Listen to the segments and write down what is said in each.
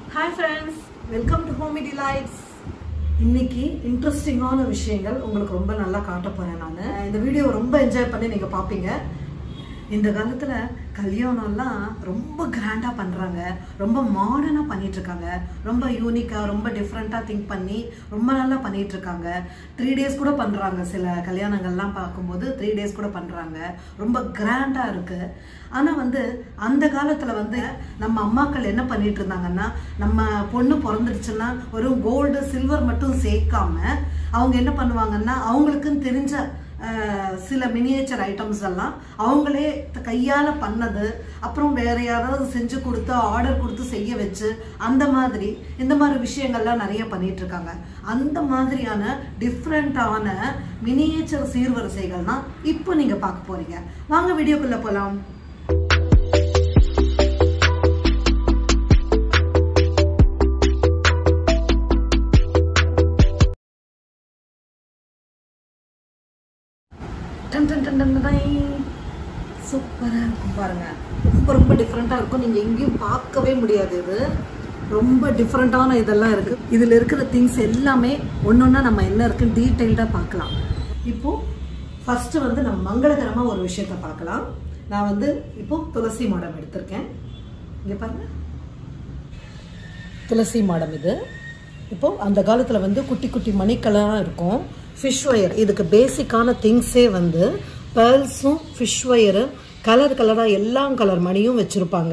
Hi friends welcome to homey delights இன்னைக்கு இன்ட்ரெஸ்டிங்கான விஷயங்கள் உங்களுக்கு ரொம்ப நல்லா காட்ட போறேன் நான் இந்த வீடியோ ரொம்ப என்ஜாய் பண்ணி நீங்க பாப்பீங்க இந்த காலத்துல கல்யாணம்லாம் ரொம்ப கிராண்டா பண்றாங்க ரொம்ப மாடர்னா பண்ணிட்டு இருக்காங்க ரொம்ப யூனிக்கா ரொம்ப டிஃப்ரெண்டா திங்க் பண்ணி ரொம்ப நல்லா பண்ணிட்டு இருக்காங்க த்ரீ டேஸ் கூட பண்றாங்க சில கல்யாணங்கள்லாம் பார்க்கும்போது த்ரீ டேஸ் கூட பண்றாங்க ரொம்ப கிராண்டா இருக்கு ஆனா வந்து அந்த காலத்துல வந்து நம்ம அம்மாக்கள் என்ன பண்ணிட்டு இருந்தாங்கன்னா நம்ம பொண்ணு பிறந்துடுச்சுன்னா ஒரு கோல்டு சில்வர் மட்டும் சேர்க்காம அவங்க என்ன பண்ணுவாங்கன்னா அவங்களுக்குன்னு தெரிஞ்ச அஹ், சில மினியேச்சர் ஐட்டம்ஸ் எல்லாம் அவங்களே த- கையால பண்ணது அப்புறம் வேற யாராவது செஞ்சு கொடுத்து ஆர்டர் கொடுத்து செய்ய வச்சு அந்த மாதிரி இந்த மாதிரி விஷயங்கள்லாம் நிறைய பண்ணிட்டு இருக்காங்க அந்த மாதிரியான டிஃப்ரெண்டான மினியேச்சர் சீர்வரிசைகள் தான் இப்போ நீங்க பார்க்க போறீங்க வாங்க வீடியோக்குள்ள போலாம் டன் டன் டன் டன் டை. சூப்பரா இருக்கும் பாருங்க ரொம்ப ரொம்ப டிஃப்ரெண்டா இருக்கும் நீங்க எங்கேயும் பார்க்கவே முடியாது இது ரொம்ப டிஃப்ரெண்டான இதெல்லாம் இருக்கு இதுல இருக்கிற திங்ஸ் எல்லாமே ஒன்னொன்னா நம்ம என்ன இருக்குன்னு டீட்டெயில்டா பார்க்கலாம் இப்போ ஃபர்ஸ்ட் வந்து நம்ம மங்களகரமா ஒரு விஷயத்த பார்க்கலாம் நான் வந்து இப்போ துளசி மாடம் எடுத்திருக்கேன் இங்க பாருங்க துளசி மாடம் இது இப்போ அந்த காலத்தில் வந்து குட்டி குட்டி மணிக்கெல்லாம் இருக்கும் ஃபிஷ் ஒயர் இதுக்கு பேசிக்கான திங்ஸே வந்து பேர்ல்ஸும் ஃபிஷ் ஒயரு கலர் கலராக எல்லா கலர் மணியும் வச்சுருப்பாங்க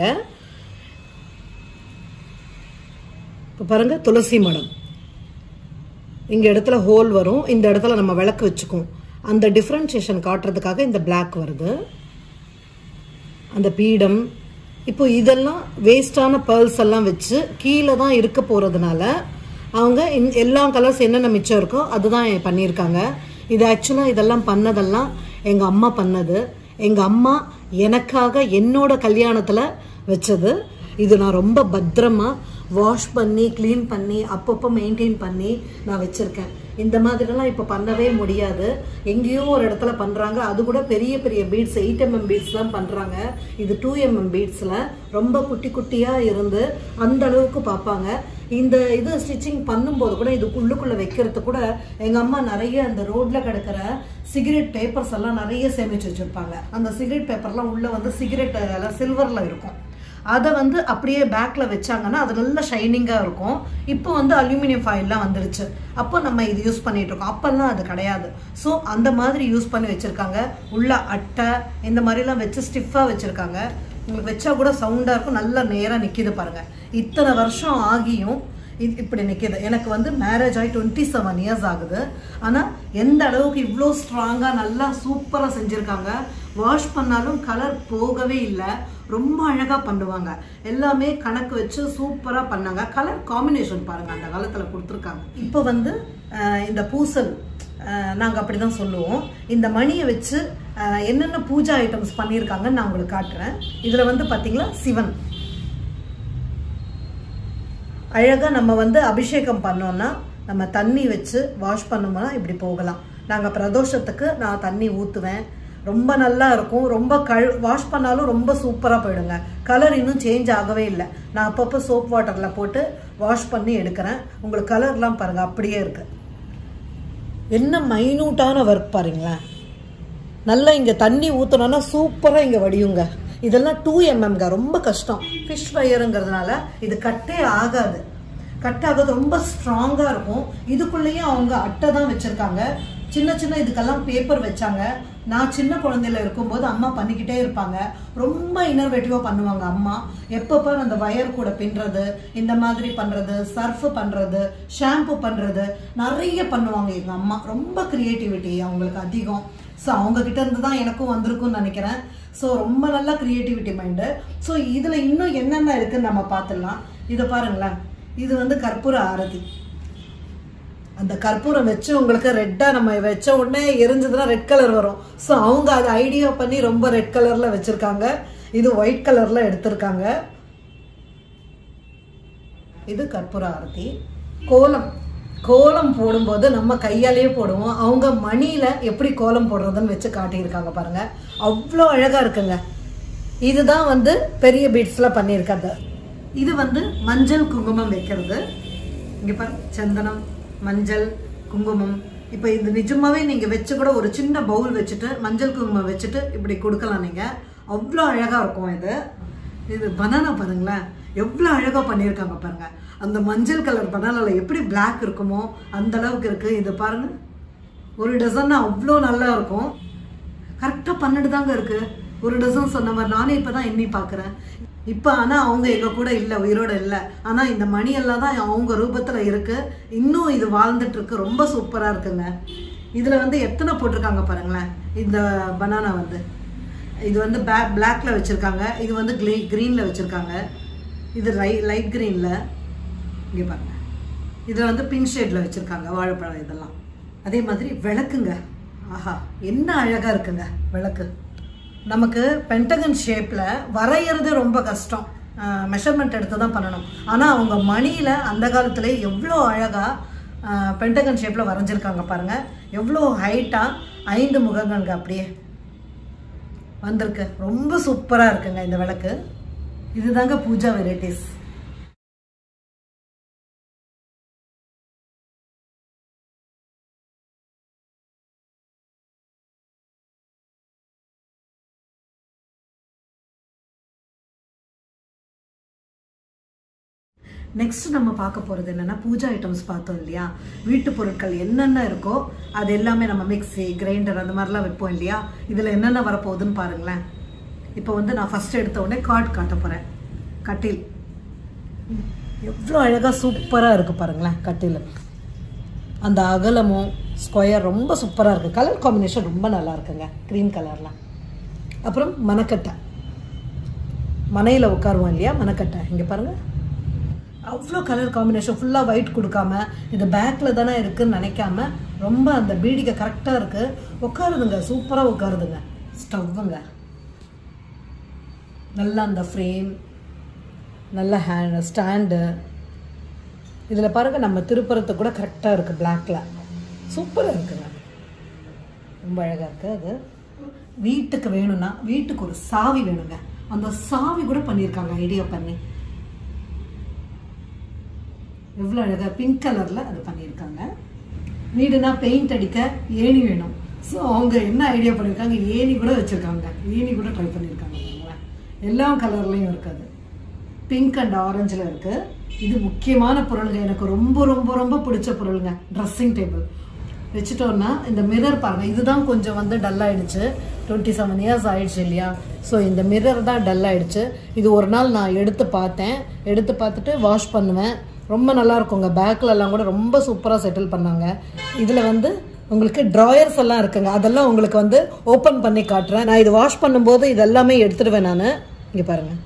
இப்போ பாருங்க துளசி மடம் இங்க இடத்துல ஹோல் வரும் இந்த இடத்துல நம்ம விளக்கு வச்சுக்குவோம் அந்த டிஃப்ரென்சியேஷன் காட்டுறதுக்காக இந்த Black வருது அந்த பீடம் இப்போ இதெல்லாம் வேஸ்டான பேர்ல்ஸ் எல்லாம் வச்சு கீழே தான் இருக்க போறதுனால அவங்க இந்த- எல்லா கலர்ஸ் என்னென்ன மிச்சம் இருக்கோ அதுதான் பண்ணியிருக்காங்க இது ஆக்சுவலாக இதெல்லாம் பண்ணதெல்லாம் எங்கள் அம்மா பண்ணது எங்கள் அம்மா எனக்காக என்னோட கல்யாணத்தில் வச்சது இது நான் ரொம்ப பத்திரமா வாஷ் பண்ணி க்ளீன் பண்ணி அப்பப்போ மெயின்டைன் பண்ணி நான் வச்சிருக்கேன் இந்த மாதிரிலாம் இப்போ பண்ணவே முடியாது எங்கேயோ ஒரு இடத்துல பண்றாங்க அது கூட பெரிய பெரிய பீட்ஸ் எயிட் எம்எம் பீட்ஸ் தான் பண்றாங்க இது டூ எம்எம் பீட்ஸ்ல ரொம்ப குட்டி குட்டியா இருந்து அந்த அளவுக்கு பார்ப்பாங்க இந்த இது ஸ்டிச்சிங் பண்ணும்போது கூட இதுக்குள்ளுக்குள்ள வைக்கிறது கூட எங்க அம்மா நிறைய அந்த ரோட்ல கிடக்கிற சிகரெட் பேப்பர்ஸ் எல்லாம் நிறைய சேமிச்சு வச்சிருப்பாங்க அந்த சிகரெட் பேப்பர்லாம் உள்ள வந்து சிகரெட் எல்லாம் சில்வர்ல இருக்கும் அதை வந்து அப்படியே பேக்ல வச்சாங்கன்னா அது நல்ல ஷைனிங்காக இருக்கும் இப்போ வந்து அலுமினியம் ஃபாயில்லாம் வந்துருச்சு அப்போ நம்ம இது யூஸ் பண்ணிட்டு இருக்கோம் அப்பெல்லாம் அது கிடையாது ஸோ அந்த மாதிரி யூஸ் பண்ணி வச்சிருக்காங்க உள்ள அட்டை இந்த மாதிரிலாம் வச்சு ஸ்டிஃபாக வச்சிருக்காங்க உங்களுக்கு வச்சா கூட சவுண்டாக இருக்கும் நல்லா நேராக நிற்கிது பாருங்க இத்தனை வருஷம் ஆகியும் இது இப்படி நிற்கிது எனக்கு வந்து மேரேஜ் ஆகி டுவெண்ட்டி செவன் இயர்ஸ் ஆகுது ஆனால் எந்த அளவுக்கு இவ்வளோ ஸ்ட்ராங்காக நல்லா சூப்பராக செஞ்சுருக்காங்க வாஷ் பண்ணாலும் கலர் போகவே இல்லை ரொம்ப அழகாக பண்ணுவாங்க எல்லாமே கணக்கு வச்சு சூப்பராக பண்ணாங்க கலர் காம்பினேஷன் பாருங்க அந்த காலத்தில் கொடுத்துருக்காங்க இப்போ வந்து அஹ், இந்த பூசல் நாங்கள் அப்படி தான் சொல்லுவோம் இந்த மணியை வச்சு அஹ், என்னென்ன பூஜா ஐட்டம்ஸ் பண்ணியிருக்காங்கன்னு நான் உங்களுக்கு காட்டுறேன் இதில் வந்து பார்த்தீங்களா சிவன் அழகாக நம்ம வந்து அபிஷேகம் பண்ணோம்னா நம்ம தண்ணி வச்சு வாஷ் பண்ணோம்னா இப்படி போகலாம் நாங்கள் பிரதோஷத்துக்கு நான் தண்ணி ஊற்றுவேன் ரொம்ப நல்லா இருக்கும் ரொம்ப கழு வாஷ் பண்ணாலும் ரொம்ப சூப்பராக போயிடுங்க கலர் இன்னும் சேஞ்ச் ஆகவே இல்லை நான் அப்பப்போ சோப் வாட்டரில் போட்டு வாஷ் பண்ணி எடுக்கிறேன் உங்களுக்கு கலர்லாம் பாருங்கள் அப்படியே இருக்கு என்ன மைனூட்டான ஒர்க் பாருங்களேன் நல்லா இங்கே தண்ணி ஊற்றணும்னா சூப்பராக இங்கே வடியுங்க இதெல்லாம் டூ எம்எம்ங்க ரொம்ப கஷ்டம் ஃபிஷ் வயருங்கிறதுனால இது கட்டே ஆகாது கட் ஆகாது ரொம்ப ஸ்ட்ராங்காக இருக்கும் இதுக்குள்ளேயும் அவங்க அட்டை தான் வச்சுருக்காங்க சின்ன சின்ன இதுக்கெல்லாம் பேப்பர் வச்சாங்க நான் சின்ன குழந்தையில இருக்கும்போது அம்மா பண்ணிக்கிட்டே இருப்பாங்க ரொம்ப இன்னர்வேட்டிவாக பண்ணுவாங்க அம்மா எப்பப்போ அந்த வயர் கூட பின்னுறது இந்த மாதிரி பண்ணுறது சர்ஃப் பண்ணுறது ஷாம்பு பண்ணுறது நிறைய பண்ணுவாங்க எங்கள் அம்மா ரொம்ப க்ரியேட்டிவிட்டி அவங்களுக்கு அதிகம் ஸோ அவங்க கிட்ட இருந்து தான் எனக்கும் வந்திருக்கும்னு நினைக்கிறேன் ஸோ ரொம்ப நல்லா கிரியேட்டிவிட்டி மைண்டு ஸோ இதில் இன்னும் என்னென்ன இருக்குன்னு நம்ம பார்த்துடலாம் இதை பாருங்களேன் இது வந்து கற்பூர ஆரதி அந்த கற்பூரம் வச்சு உங்களுக்கு ரெட்டாக நம்ம வச்ச உடனே எரிஞ்சதுன்னா ரெட் கலர் வரும் ஸோ அவங்க அதை ஐடியா பண்ணி ரொம்ப ரெட் கலரில் வச்சுருக்காங்க இது ஒயிட் கலரில் எடுத்திருக்காங்க இது கற்பூர ஆரத்தி கோலம் கோலம் போடும்போது நம்ம கையாலேயே போடுவோம் அவங்க மணியில எப்படி கோலம் போடுறதுன்னு வச்சு காட்டியிருக்காங்க பாருங்க அவ்வளோ அழகா இருக்குங்க இதுதான் வந்து பெரிய பீட்ஸ்ல பண்ணியிருக்காங்க இது வந்து மஞ்சள் குங்குமம் வைக்கிறது இங்க பாரு சந்தனம் மஞ்சள் குங்குமம் இப்போ இது நிஜமாவே நீங்க வச்சு கூட ஒரு சின்ன பவுல் வச்சுட்டு மஞ்சள் குங்குமம் வச்சுட்டு இப்படி கொடுக்கலாம் நீங்க அவ்வளோ அழகா இருக்கும் இது இது பனானா பாருங்களேன் எவ்வளோ அழகா பண்ணியிருக்காங்க பாருங்க அந்த மஞ்சள் கலர் பனானால எப்படி Black இருக்குமோ அந்த அளவுக்கு இருக்கு இது பாருங்க ஒரு டசன் அவ்வளோ நல்லா இருக்கும் கரெக்டாக பன்னெண்டு தாங்க இருக்கு ஒரு டசன் சொன்ன மாதிரி நானே இப்போ தான் எண்ணி பார்க்குறேன் இப்போ ஆனால் அவங்க எங்கள் கூட இல்லை உயிரோட இல்லை ஆனால் இந்த மணியெல்லாம் தான் அவங்க ரூபத்தில் இருக்கு இன்னும் இது வாழ்ந்துட்டு இருக்கு ரொம்ப சூப்பராக இருக்குங்க இதில் வந்து எத்தனை போட்டிருக்காங்க பாருங்களேன் இந்த பனானா வந்து இது வந்து பே பிளாக்ல வச்சுருக்காங்க இது வந்து க்ளீ க்ரீனில் வச்சுருக்காங்க இது லை லைட் க்ரீனில் இங்கே பாருங்க இதில் வந்து பிங்க் ஷேடில் வச்சுருக்காங்க வாழைப்பழம் இதெல்லாம் அதே மாதிரி விளக்குங்க ஆஹா என்ன அழகாக இருக்குங்க விளக்கு நமக்கு பென்டகன் ஷேப்பில் வரைகிறது ரொம்ப கஷ்டம் மெஷர்மெண்ட் எடுத்து தான் பண்ணணும் ஆனால் அவங்க மணியில் அந்த காலத்துல எவ்வளோ அழகாக பென்டகன் ஷேப்பில் வரைஞ்சிருக்காங்க பாருங்கள் எவ்வளோ ஹைட்டாக ஐந்து முகங்கள்ங்க அப்படியே வந்திருக்கு ரொம்ப சூப்பராக இருக்குங்க இந்த விளக்கு இதுதாங்க பூஜா வெரைட்டிஸ் நெக்ஸ்ட் நம்ம பார்க்க போகிறது என்னன்னா பூஜா ஐட்டம்ஸ் பார்த்தோம் இல்லையா வீட்டு பொருட்கள் என்னென்ன இருக்கோ அது எல்லாமே நம்ம மிக்ஸி கிரைண்டர் அந்த மாதிரிலாம் வைப்போம் இல்லையா இதில் என்னென்ன வரப்போகுதுன்னு பாருங்களேன் இப்போ வந்து நான் ஃபர்ஸ்ட் எடுத்த உடனே காட் காட்ட போகிறேன் கட்டில் எவ்வளோ அழகாக சூப்பராக இருக்கு பாருங்களேன் கட்டில் அந்த அகலமும் ஸ்கொயர் ரொம்ப சூப்பராக இருக்குது கலர் காம்பினேஷன் ரொம்ப நல்லா இருக்குங்க க்ரீன் கலர்லாம் அப்புறம் மணக்கட்டை மனையில் உட்காருவோம் இல்லையா மணக்கட்டை இங்கே பாருங்கள் அவ்வளோ கலர் காம்பினேஷன் ஃபுல்லாக ஒயிட் கொடுக்காம இது பேக்கில் தானே இருக்குன்னு நினைக்காம ரொம்ப அந்த பீடிகை கரெக்டாக இருக்குது உட்காருதுங்க சூப்பராக உட்காருதுங்க ஸ்டவ்வுங்க நல்லா அந்த ஃப்ரேம் நல்ல ஹேண்ட் ஸ்டாண்டு இதில் பாருங்கள் நம்ம திருப்புறத்து கூட கரெக்டாக இருக்குது பிளாக்ல சூப்பராக இருக்குங்க ரொம்ப அழகாக இருக்குது அது வீட்டுக்கு வேணும்னா வீட்டுக்கு ஒரு சாவி வேணுங்க அந்த சாவி கூட பண்ணியிருக்காங்க ஐடியா பண்ணி எவ்வளோ அழகாக பிங்க் கலரில் அது பண்ணியிருக்காங்க வீடுனா பெயிண்ட் அடிக்க ஏணி வேணும் ஸோ அவங்க என்ன ஐடியா பண்ணியிருக்காங்க ஏணி கூட வச்சுருக்காங்க ஏணி கூட ட்ரை பண்ணியிருக்காங்க பாருங்களேன் எல்லா கலர்லேயும் இருக்குது பிங்க் அண்ட் ஆரஞ்சில் இருக்குது இது முக்கியமான பொருளுங்க எனக்கு ரொம்ப ரொம்ப ரொம்ப பிடிச்ச பொருளுங்க ட்ரெஸ்ஸிங் டேபிள் வச்சுட்டோம்னா இந்த மிரர் பாருங்க இதுதான் கொஞ்சம் வந்து டல் ஆயிடுச்சு டுவெண்ட்டி செவன் இயர்ஸ் ஆயிடுச்சு இல்லையா ஸோ இந்த மிரர் தான் டல் ஆயிடுச்சு இது ஒரு நாள் நான் எடுத்து பார்த்தேன் எடுத்து பார்த்துட்டு வாஷ் பண்ணுவேன் ரொம்ப நல்லா இருக்குங்க பேக்கில் எல்லாம் கூட ரொம்ப சூப்பராக செட்டில் பண்ணாங்க இதில் வந்து உங்களுக்கு ட்ராயர்ஸ் எல்லாம் இருக்குங்க அதெல்லாம் உங்களுக்கு வந்து ஓப்பன் பண்ணி காட்டுறேன் நான் இது வாஷ் பண்ணும்போது இது எல்லாமே எடுத்துடுவேன் நான் இங்கே பாருங்கள்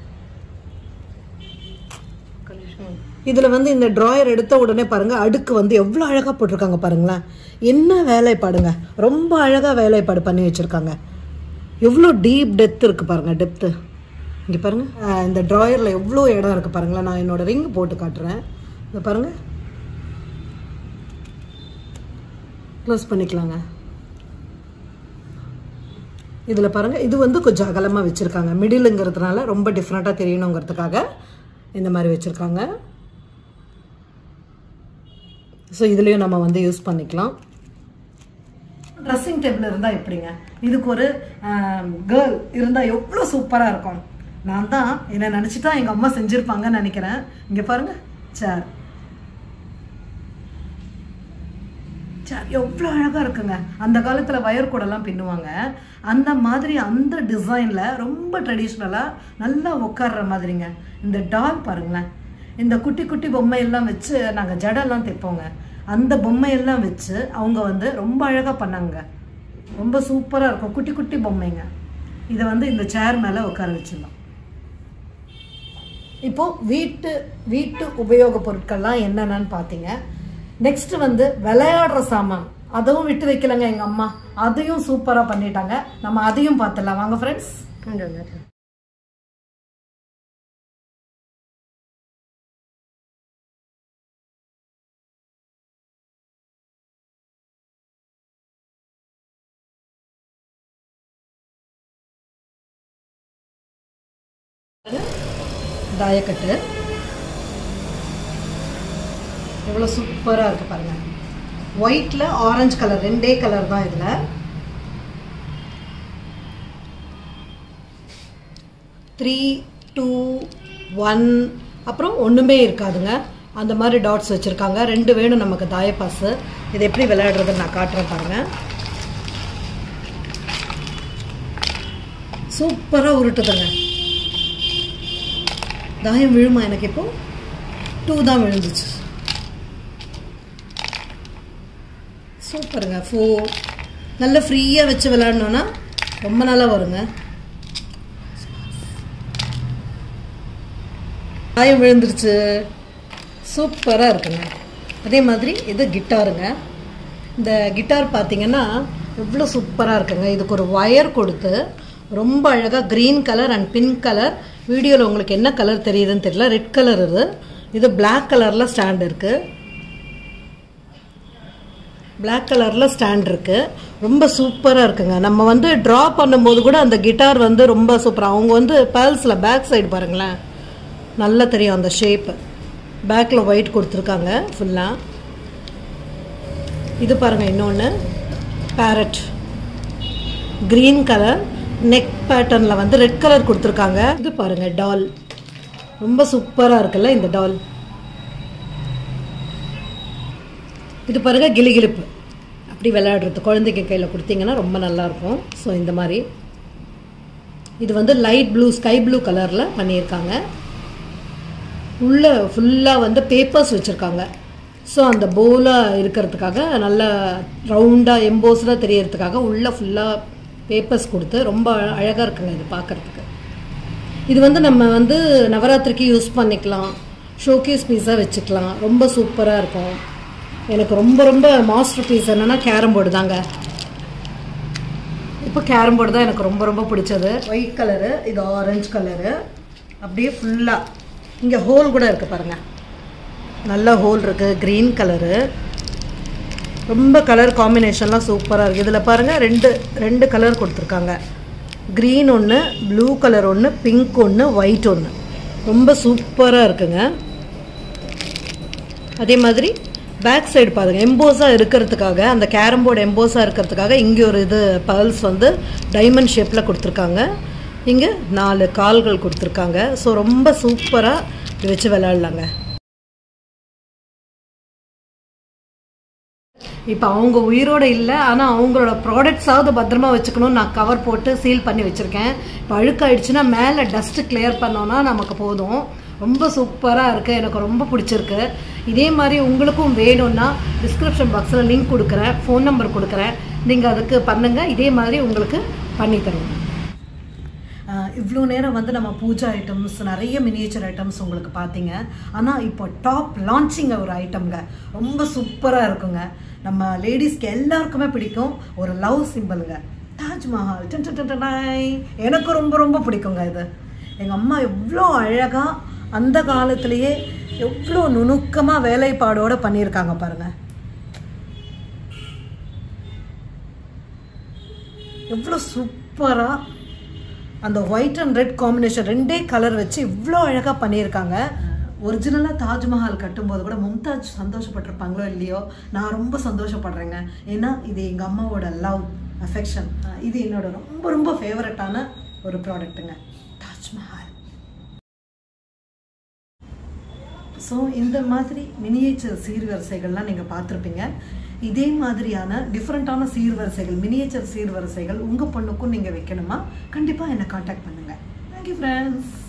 இதுல வந்து இந்த டிராயர் எடுத்த உடனே பாருங்க அடுக்கு வந்து எவ்வளவு அழகா போட்டிருக்காங்க பாருங்களேன் என்ன வேலைப்பாடுங்க ரொம்ப அழகா வேலைப்பாடு பண்ணி வச்சிருக்காங்க எவ்வளோ டீப் டெப்த் இருக்கு பாருங்க டெப்த்து இங்க பாருங்க அஹ் இந்த டிராயர்ல எவ்வளோ இடம் இருக்கு பாருங்களேன் நான் என்னோட ரிங் போட்டு காட்டுறேன் இங்க பாருங்க க்ளோஸ் பண்ணிக்கலாங்க இதில் பாருங்க இது வந்து கொஞ்சம் அகலமாக வச்சுருக்காங்க மிடிலுங்கிறதுனால ரொம்ப டிஃப்ரெண்ட்டாக தெரியணுங்கிறதுக்காக இந்த மாதிரி வச்சுருக்காங்க ஸோ இதுலேயும் நம்ம வந்து யூஸ் பண்ணிக்கலாம் ட்ரெஸ்ஸிங் டேபிள் இருந்தால் எப்படிங்க இதுக்கு ஒரு கேர்ள் இருந்தால் எவ்வளோ சூப்பராக இருக்கும் நான் தான் என்னை நினச்சி தான் எங்கள் அம்மா செஞ்சுருப்பாங்கன்னு நினைக்கிறேன் இங்கே பாருங்க சேர் சேர் எவ்வளோ அழகாக இருக்குங்க அந்த காலத்தில் வயர் கூடலாம் பின்னுவாங்க அந்த மாதிரி அந்த டிசைனில் ரொம்ப ட்ரெடிஷ்னலாக நல்லா உட்கார்ற மாதிரிங்க இந்த டால் பாருங்களேன் இந்த குட்டி குட்டி பொம்மையெல்லாம் வச்சு நாங்கள் ஜடெல்லாம் தைப்போங்க அந்த பொம்மையெல்லாம் வச்சு அவங்க வந்து ரொம்ப அழகாக பண்ணாங்க ரொம்ப சூப்பராக இருக்கும் குட்டி குட்டி பொம்மைங்க இதை வந்து இந்த சேர் மேலே உட்கார வச்சிடலாம் இப்போ வீட்டு வீட்டு உபயோக பொருட்கள்லாம் என்னென்னு பார்த்தீங்க நெக்ஸ்ட் வந்து விளையாடுற சாமான் அதுவும் விட்டு வைக்கலங்க எங்க அம்மா அதையும் சூப்பரா பண்ணிட்டாங்க நம்ம அதையும் பார்த்துடலாம் வாங்க ஃப்ரெண்ட்ஸ் தாயக்கட்டு எவ்வளோ சூப்பராக இருக்குது பாருங்கள் ஒயிட்டில் ஆரஞ்சு கலர் ரெண்டே கலர் தான் இதில் த்ரீ டூ ஒன் அப்புறம் ஒன்றுமே இருக்காதுங்க அந்த மாதிரி டாட்ஸ் வச்சுருக்காங்க ரெண்டு வேணும் நமக்கு தாயப்பாஸு இது எப்படி விளையாடுறதுன்னு நான் காட்டுறேன் பாருங்கள் சூப்பராக உருட்டுதுங்க தாயம் விழுமா எனக்கு இப்போ டூ தான் விழுந்துச்சு சூப்பருங்க ஃபோர் நல்ல ஃப்ரீயாக வச்சு விளையாடணுன்னா ரொம்ப நல்லா வருங்க தாயம் விழுந்துருச்சு சூப்பராக இருக்குங்க அதே மாதிரி இது கிட்டாருங்க இந்த கிட்டார் பார்த்தீங்கன்னா எவ்வளோ சூப்பராக இருக்குங்க இதுக்கு ஒரு ஒயர் கொடுத்து ரொம்ப அழகாக green colour and pink colour வீடியோவில் உங்களுக்கு என்ன கலர் தெரியுதுன்னு தெரியல ரெட் கலர் இது இது பிளாக் கலரில் ஸ்டாண்ட் இருக்குது பிளாக் கலரில் ஸ்டாண்ட் இருக்குது ரொம்ப சூப்பராக இருக்குங்க நம்ம வந்து ட்ரா பண்ணும்போது கூட அந்த கிட்டார் வந்து ரொம்ப சூப்பராக அவங்க வந்து பேர்ல்ஸில் பேக் சைடு பாருங்களேன் நல்லா தெரியும் அந்த ஷேப்பு பேக்கில் ஒயிட் கொடுத்துருக்காங்க ஃபுல்லாக இது பாருங்கள் இன்னொன்று பேரட் க்ரீன் கலர் நெக் பேட்டர்னில் வந்து ரெட் கலர் கொடுத்துருக்காங்க இது பாருங்கள் டால் ரொம்ப சூப்பராக இருக்குல்ல இந்த டால் இது பாருங்க கிளிகிளிப்பு அப்படி விளையாடுறது குழந்தைங்க கையில் கொடுத்தீங்கன்னா ரொம்ப நல்லாயிருக்கும் ஸோ இந்த மாதிரி இது வந்து லைட் ப்ளூ ஸ்கை ப்ளூ கலரில் பண்ணியிருக்காங்க உள்ள ஃபுல்லாக வந்து பேப்பர்ஸ் வச்சுருக்காங்க ஸோ அந்த போலாக இருக்கிறதுக்காக நல்ல ரவுண்டாக எம்போஸ்டாக தெரியறதுக்காக உள்ளே ஃபுல்லாக பேப்பர்ஸ் கொடுத்து ரொம்ப அழகாக இருக்குங்க இது பார்க்குறதுக்கு இது வந்து நம்ம வந்து நவராத்திரிக்கு யூஸ் பண்ணிக்கலாம் ஷோகேஸ் பீஸாக வச்சுக்கலாம் ரொம்ப சூப்பராக இருக்கும் எனக்கு ரொம்ப ரொம்ப மாஸ்டர் பீஸ் என்னென்னா கேரம் போர்டு தாங்க இப்போ கேரம் போர்டு தான் எனக்கு ரொம்ப ரொம்ப பிடிச்சது ஒயிட் கலரு இது ஆரஞ்சு கலரு அப்படியே ஃபுல்லாக இங்கே ஹோல் கூட இருக்குது பாருங்கள் நல்ல ஹோல் இருக்குது க்ரீன் கலரு ரொம்ப கலர் காம்பினேஷன்லாம் சூப்பராக இருக்குது இதில் பாருங்கள் ரெண்டு ரெண்டு கலர் கொடுத்துருக்காங்க க்ரீன் ஒன்று ப்ளூ கலர் ஒன்று பிங்க் ஒன்று ஒயிட் ஒன்று ரொம்ப சூப்பராக இருக்குங்க அதே மாதிரி பேக் சைடு பாருங்க எம்போஸாக இருக்கிறதுக்காக அந்த கேரம் போர்டு எம்போஸாக இருக்கிறதுக்காக இங்கே ஒரு இது பர்ல்ஸ் வந்து டைமண்ட் ஷேப்பில் கொடுத்துருக்காங்க இங்கே நாலு கால்கள் கொடுத்துருக்காங்க ஸோ ரொம்ப சூப்பராக இது வச்சு விளையாடலாங்க இப்போ அவங்க உயிரோட இல்லை ஆனால் அவங்களோட ப்ராடக்ட்ஸாவது பத்திரமா வச்சுக்கணும்னு நான் கவர் போட்டு சீல் பண்ணி வச்சுருக்கேன் இப்போ அழுக்காயிடுச்சுன்னா மேலே டஸ்ட்டு கிளியர் பண்ணோன்னா நமக்கு போதும் ரொம்ப சூப்பராக இருக்குது எனக்கு ரொம்ப பிடிச்சிருக்கு இதே மாதிரி உங்களுக்கும் வேணும்னா டிஸ்கிரிப்ஷன் பாக்ஸில் லிங்க் கொடுக்குறேன் ஃபோன் நம்பர் கொடுக்குறேன் நீங்கள் அதுக்கு பண்ணுங்கள் இதே மாதிரி உங்களுக்கு பண்ணி தருவோம் இவ்வளோ நேரம் வந்து நம்ம பூஜா ஐட்டம்ஸ் நிறைய மினியேச்சர் ஐட்டம்ஸ் உங்களுக்கு பார்த்தீங்க ஆனால் இப்போ டாப் லான்ச்சிங் ஒரு ஐட்டம்ங்க ரொம்ப சூப்பராக இருக்குங்க நம்ம லேடிஸ்க்கு எல்லாருக்குமே பிடிக்கும் ஒரு லவ் சிம்பிளுங்க தாஜ்மஹால் டன் டன் டன் டனாய். எனக்கு ரொம்ப ரொம்ப பிடிக்குங்க இது எங்கள் அம்மா எவ்வளோ அழகாக அந்த காலத்திலேயே எவ்வளோ நுணுக்கமாக வேலைப்பாடோட பண்ணியிருக்காங்க பாருங்க எவ்வளோ சூப்பராக அந்த ஒயிட் அண்ட் ரெட் காம்பினேஷன் ரெண்டே கலர் வச்சு இவ்வளோ அழகாக பண்ணியிருக்காங்க ஒரிஜினலாக தாஜ்மஹால் கட்டும்போது கூட மும்தாஜ் சந்தோஷப்பட்டிருப்பாங்களோ இல்லையோ நான் ரொம்ப சந்தோஷப்படுறேங்க ஏன்னா இது எங்கள் அம்மாவோட லவ் அஃபெக்ஷன் இது என்னோட ரொம்ப ரொம்ப ஃபேவரட்டான ஒரு ப்ராடக்ட்டுங்க தாஜ்மஹால் ஸோ இந்த மாதிரி மினியேச்சர் சீர்வரிசைகள்லாம் நீங்கள் பார்த்துருப்பீங்க இதே மாதிரியான டிஃப்ரெண்ட்டான சீர்வரிசைகள் மினியேச்சர் சீர்வரிசைகள் உங்கள் பொண்ணுக்கும் நீங்கள் வைக்கணுமா கண்டிப்பாக என்னை காண்டாக்ட் பண்ணுங்கள் தேங்க்யூ ஃப்ரெண்ட்ஸ்